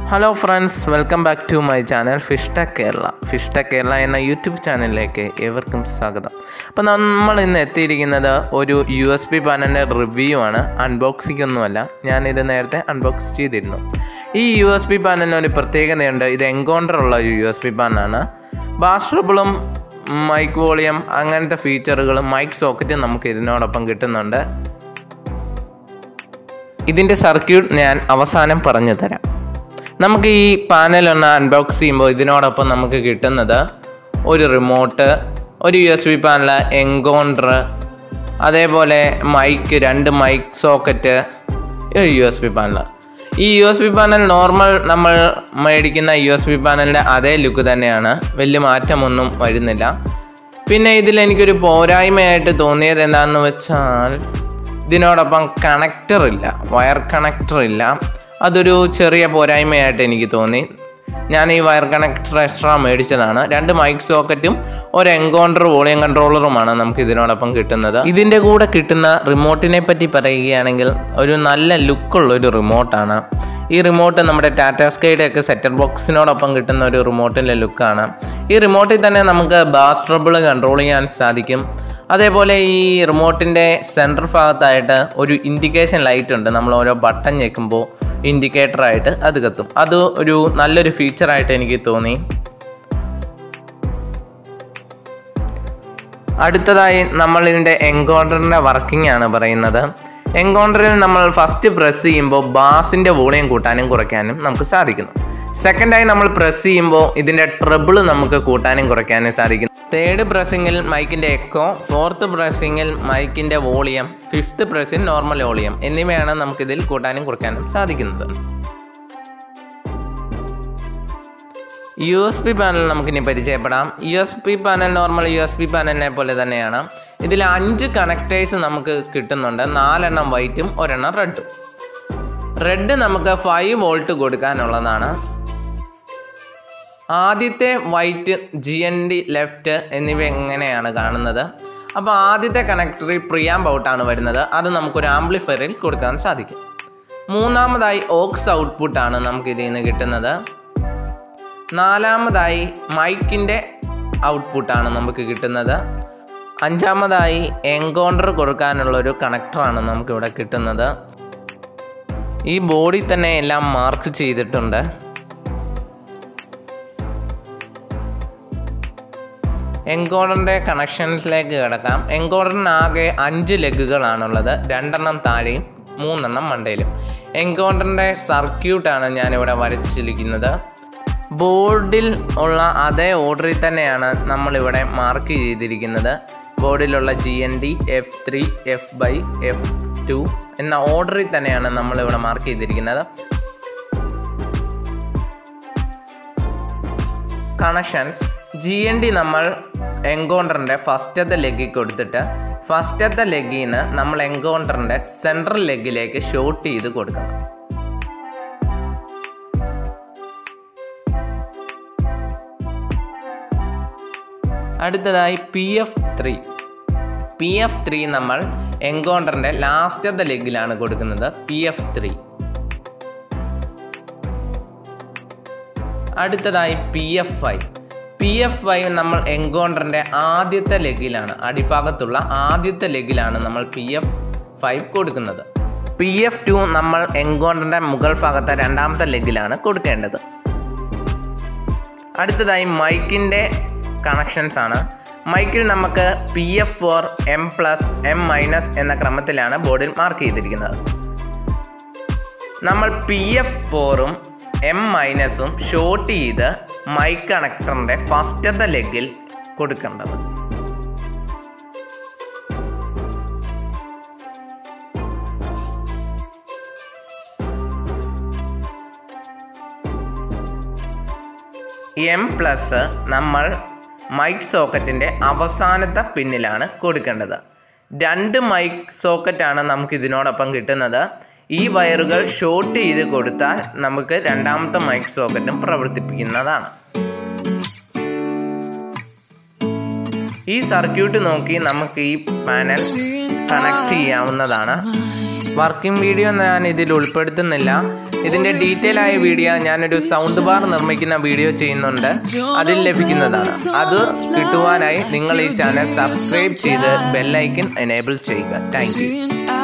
hello friends welcome back to my channel fish tech Kerala fish tech Kerala എന്ന YouTube ചാനലിലേക്ക് ഏവർക്കും സ്വാഗതം അപ്പോൾ നമ്മൾ ഇന്ന് എത്തിയിരിക്കുന്നത് ഒരു യു എസ് ബി പാനലിൻ്റെ റിവ്യൂ ആണ് അൺബോക്സിംഗ് ഒന്നുമല്ല ഞാനിത് നേരത്തെ അൺബോക്സ് ചെയ്തിരുന്നു ഈ യു എസ് ബി പാനലിന് ഒരു പ്രത്യേകതയുണ്ട് ഇത് എൻകൗണ്ടറുള്ള ഒരു യു എസ് ബി പാനാണ് ബാഷ്റബിളും മൈക്ക് വോളിയം അങ്ങനത്തെ ഫീച്ചറുകളും മൈക്ക് സോക്കറ്റും നമുക്ക് ഇതിനോടൊപ്പം കിട്ടുന്നുണ്ട് ഇതിൻ്റെ സർക്യൂട്ട് ഞാൻ അവസാനം പറഞ്ഞു തരാം നമുക്ക് ഈ പാനൽ ഒന്ന് അൺബോക്സ് ചെയ്യുമ്പോൾ ഇതിനോടൊപ്പം നമുക്ക് കിട്ടുന്നത് ഒരു റിമോട്ട് ഒരു U S B panel encoder അതേപോലെ മൈക്ക് രണ്ട് മൈക്ക് സോക്കറ്റ് ഒരു യു എസ് ബി പാനൽ ഈ U S B panel normal നമ്മൾ മേടിക്കുന്ന യു എസ് ബി പാനലിൻ്റെ അതേ ലുക്ക് തന്നെയാണ് വലിയ മാറ്റമൊന്നും വരുന്നില്ല പിന്നെ ഇതിൽ എനിക്കൊരു പോരായ്മയായിട്ട് തോന്നിയത് എന്താണെന്ന് വെച്ചാൽ ഇതിനോടൊപ്പം കണക്ടർ ഇല്ല വയർ കണക്ടർ ഇല്ല അതൊരു ചെറിയ പോരായ്മയായിട്ട് എനിക്ക് തോന്നി ഞാൻ ഈ വയർ കണക്ടർ എക്സ്ട്രാ മേടിച്ചതാണ് രണ്ട് മൈക്ക് സോക്കറ്റും ഒരു എൻകൗണ്ടർ വോളിയം കൺട്രോളറുമാണ് നമുക്ക് ഇതിനോടൊപ്പം കിട്ടുന്നത് ഇതിൻ്റെ കൂടെ കിട്ടുന്ന റിമോട്ടിനെ പറ്റി പറയുകയാണെങ്കിൽ ഒരു നല്ല ലുക്കുള്ള ഒരു റിമോട്ടാണ് ഈ റിമോട്ട് നമ്മുടെ ടാറ്റ സ്കൈയുടെ ഒക്കെ സെറ്റർ ബോക്സിനോടൊപ്പം കിട്ടുന്ന ഒരു റിമോട്ടിൻ്റെ ലുക്കാണ് ഈ റിമോട്ടിൽ തന്നെ നമുക്ക് ബാസ് ട്രബിൾ കൺട്രോൾ ചെയ്യാൻ സാധിക്കും അതേപോലെ ഈ റിമോട്ടിൻ്റെ സെൻറ്റർ ഭാഗത്തായിട്ട് ഒരു ഇൻഡിക്കേഷൻ ലൈറ്റ് ഉണ്ട് നമ്മൾ ഓരോ ബട്ടൺ ഞെക്കുമ്പോൾ ഇൻഡിക്കേറ്ററായിട്ട് അത് കത്തും അത് ഒരു നല്ലൊരു ഫീച്ചറായിട്ട് എനിക്ക് തോന്നി അടുത്തതായി നമ്മൾ ഇതിൻ്റെ എൻകൗണ്ടറിൻ്റെ വർക്കിംഗ് ആണ് പറയുന്നത് എൻകൗണ്ടറിൽ നമ്മൾ ഫസ്റ്റ് പ്രസ് ചെയ്യുമ്പോൾ ബാസിൻ്റെ വോളിയം കൂട്ടാനും കുറയ്ക്കാനും നമുക്ക് സാധിക്കുന്നു സെക്കൻഡായി നമ്മൾ പ്രസ് ചെയ്യുമ്പോൾ ഇതിൻ്റെ ട്രബിൾ നമുക്ക് കൂട്ടാനും കുറയ്ക്കാനും സാധിക്കുന്നു തേർഡ് പ്രസ്സിങ്ങിൽ മൈക്കിൻ്റെ എക്കോ ഫോർത്ത് പ്രസ്സിങ്ങിൽ മൈക്കിൻ്റെ വോളിയം ഫിഫ്ത്ത് പ്രസ്സിൽ നോർമൽ വോളിയം എന്നിവയാണ് നമുക്കിതിൽ കൂട്ടാനും കുറയ്ക്കാനും സാധിക്കുന്നത് യു എസ് പി പാനൽ നമുക്കിനി പരിചയപ്പെടാം U S P panel normal U S P പാനലിനെ പോലെ തന്നെയാണ് ഇതിൽ അഞ്ച് കണക്ടേഴ്സ് നമുക്ക് കിട്ടുന്നുണ്ട് നാലെണ്ണം വൈറ്റും ഒരെണ്ണം റെഡും റെഡ് നമുക്ക് ഫൈവ് വോൾട്ട് കൊടുക്കാനുള്ളതാണ് ആദ്യത്തെ white G N D left എന്നിവ എങ്ങനെയാണ് കാണുന്നത് അപ്പോൾ ആദ്യത്തെ കണക്ടറിൽ പ്രിയാം ഔട്ടാണ് വരുന്നത് അത് നമുക്കൊരു ആംപ്ലിഫയറിൽ കൊടുക്കാൻ സാധിക്കും മൂന്നാമതായി ഓക്സ് ഔട്ട്പുട്ടാണ് നമുക്ക് ഇതിൽ നിന്ന് കിട്ടുന്നത് നാലാമതായി മൈക്കിൻ്റെ ഔട്ട്പുട്ടാണ് നമുക്ക് കിട്ടുന്നത് അഞ്ചാമതായി എൻകൗണ്ടർ കൊടുക്കാനുള്ള ഒരു കണക്ടറാണ് നമുക്കിവിടെ കിട്ടുന്നത് ഈ ബോഡി തന്നെ എല്ലാം മാർക്ക് ചെയ്തിട്ടുണ്ട് എൻകോഡറിൻ്റെ കണക്ഷൻസിലേക്ക് കിടക്കാം എൻകോഡറിന് ആകെ അഞ്ച് ലെഗുകളാണുള്ളത് രണ്ടെണ്ണം താഴെയും മൂന്നെണ്ണം മണ്ടയിലും എൻകോഡറിൻ്റെ സർക്യൂട്ടാണ് ഞാനിവിടെ വരച്ചിരിക്കുന്നത് ബോർഡിൽ ഉള്ള അതേ ഓർഡറിൽ തന്നെയാണ് നമ്മളിവിടെ മാർക്ക് ചെയ്തിരിക്കുന്നത് ബോർഡിലുള്ള G N D F three F by F two എന്ന ഓർഡറിൽ തന്നെയാണ് നമ്മളിവിടെ മാർക്ക് ചെയ്തിരിക്കുന്നത് കണക്ഷൻസ് ജി എൻ ഡി നമ്മൾ എൻകൗണ്ടറിൻ്റെ ഫസ്റ്റത്തെ ലെഗിൽ കൊടുത്തിട്ട് ഫസ്റ്റത്തെ ലെഗിൽ നിന്ന് നമ്മൾ എൻകൗണ്ടറിൻ്റെ സെൻട്രൽ ലെഗിലേക്ക് ഷോട്ട് ചെയ്ത് കൊടുക്കണം അടുത്തതായി P F three P F three നമ്മൾ എൻകൗണ്ടറിൻ്റെ ലാസ്റ്റത്തെ ലെഗിലാണ് കൊടുക്കുന്നത് പി എഫ് ത്രീ അടുത്തതായി P F five P F five നമ്മൾ എൻകൗണ്ടറിൻ്റെ ആദ്യത്തെ ലെഗിലാണ് അടിഭാഗത്തുള്ള ആദ്യത്തെ ലെഗിലാണ് നമ്മൾ പി എഫ് ഫൈവ് കൊടുക്കുന്നത് പി എഫ് ടു നമ്മൾ എൻകൗണ്ടറിൻ്റെ മുകൾ ഭാഗത്തെ രണ്ടാമത്തെ ലെഗിലാണ് കൊടുക്കേണ്ടത് അടുത്തതായി മൈക്കിൻ്റെ കണക്ഷൻസ് ആണ് മൈക്കിൽ നമുക്ക് P F four M plus M minus എന്ന ക്രമത്തിലാണ് ബോർഡിൽ മാർക്ക് ചെയ്തിരിക്കുന്നത് നമ്മൾ പി എഫ് ഫോറും എം മൈനസും ഷോർട്ട് ചെയ്ത് മൈക്ക് കണക്ടറിൻ്റെ ഫസ്റ്റത്തെ ലെഗിൽ കൊടുക്കേണ്ടത് എം പ്ലസ് നമ്മൾ മൈക്ക് സോക്കറ്റിൻ്റെ അവസാനത്തെ പിന്നിലാണ് കൊടുക്കേണ്ടത് രണ്ട് മൈക്ക് സോക്കറ്റാണ് നമുക്ക് ഇതിനോടൊപ്പം കിട്ടുന്നത് ഈ വയറുകൾ ഷോർട്ട് ചെയ്ത് കൊടുത്താൽ നമുക്ക് രണ്ടാമത്തെ മൈക്ക് സോക്കറ്റും പ്രവർത്തിപ്പിക്കുന്നതാണ് ഈ സർക്യൂട്ട് നോക്കി നമുക്ക് ഈ പാനൽ കണക്ട് ചെയ്യാവുന്നതാണ് വർക്കിംഗ് വീഡിയോ ഞാൻ ഇതിൽ ഉൾപ്പെടുത്തുന്നില്ല ഇതിൻ്റെ ഡീറ്റെയിൽ ആയ വീഡിയോ ഞാനൊരു സൗണ്ട് ബാർ നിർമ്മിക്കുന്ന വീഡിയോ ചെയ്യുന്നുണ്ട് അതിൽ ലഭിക്കുന്നതാണ് അത് കിട്ടുവാനായി നിങ്ങൾ ഈ ചാനൽ സബ്സ്ക്രൈബ് ചെയ്ത് ബെല്ലൈക്കൻ എനേബിൾ ചെയ്യുക താങ്ക് യു Seeing